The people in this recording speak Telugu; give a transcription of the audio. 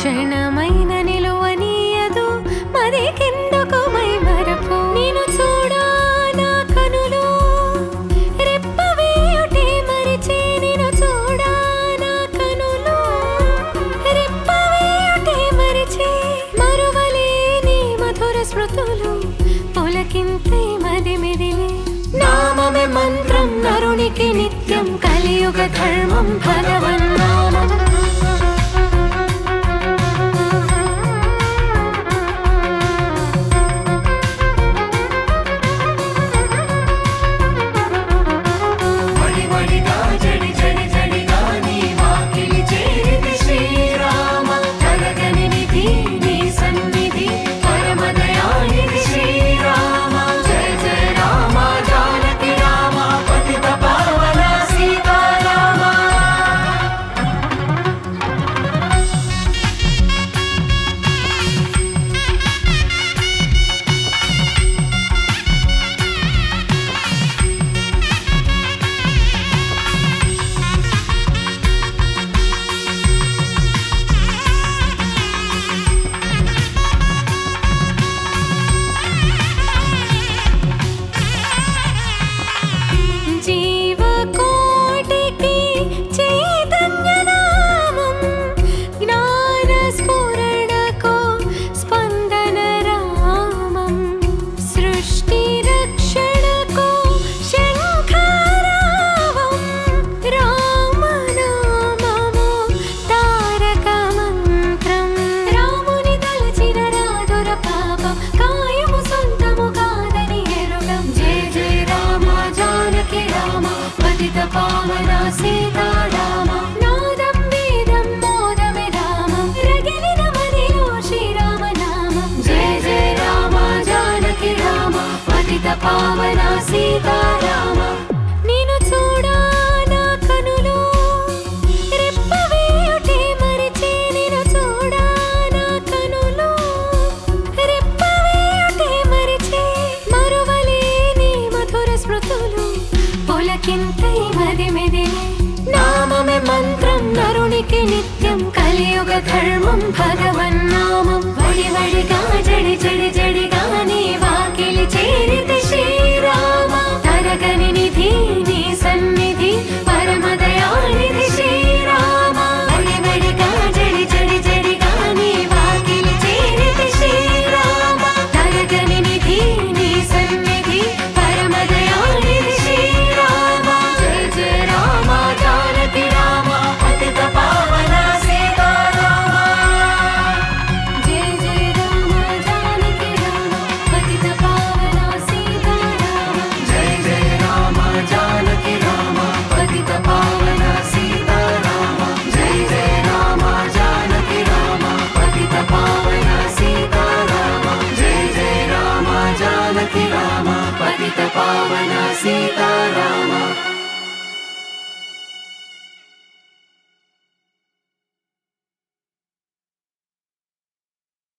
క్షణమైన నిలువనీయదు మరి కిందకు మై మరపు నేను చూడా నా కనులు రెప్పవేయుటే మరిచే నేను చూడా నా కనులు రెప్పవేయుటే మరిచే మరువలేని మధుర స్మృతులు పులకింతే మది మెదిలే నామమే మంత్రం నరునికి నిత్యం కలియుగ ధర్మం భగవన్నామం వడి వడిగా జడి జడి జడిగా నీ వాకిలి చేరితి శ్రీరామ జగగని నిధి నీ సన్నిధి పరమదయానిధి శ్రీరామ జయ జయ రామ జానకి రామ పతిత పావన సీతారామ జీవకోటికి చైతన్యనామం జ్ఞానస్ఫురణకు స్పందన రామం సృష్టి రక్షణకు శంఖరావం రామనామము తారక మంత్రం రాముని తలచిన రాదుర పాపం కాయము సొంతము కాదని ఎరుగం జయ జయ రామ జానకి రామ పతిత పావన సీతారామ నాదం వేదం మోదమే రామం రగిలిన మదిలో శ్రీరామ నామం జయ జయ రామ జానకి రామ పతిత పావన సీతారామ నేను చూడా నా కనులు రెప్పవేయుటే మరిచే నేను చూడా నా కనులు రెప్పవేయుటే మరిచే మరువలేని మధుర స్మృతులు పులకింతై మది మెదిలే నామమే మంత్రం నరునికి నిత్యం కలియుగ ధర్మం భగవన్నామం వడి వడిగా జడి జడి జడిగా నీ వాకిలి చేరితి శ్రీరామ తరగని నిధి నీ సన్నిధి పరమదయానిధి శ్రీరామ వడి వడిగా జడి జడి జడిగా నీ వాకిలి చేరితి శ్రీరామ తరగని నిధి నీ సన్నిధి పరమదయానిధి శ్రీరామ జయ జయ రామ జానకి రామ పతిత పావన సీతారామ జయ జయ రామ జానకి రామ పతిత పావన సీతారామ జయ జయ రామ జానకి రామ పతిత పావన సీతారామ జయ జయ రామ జానకి రామ పతిత పావన సీతారామ జయ జయ రామ జానకి రామ పతిత పావన సీతారామ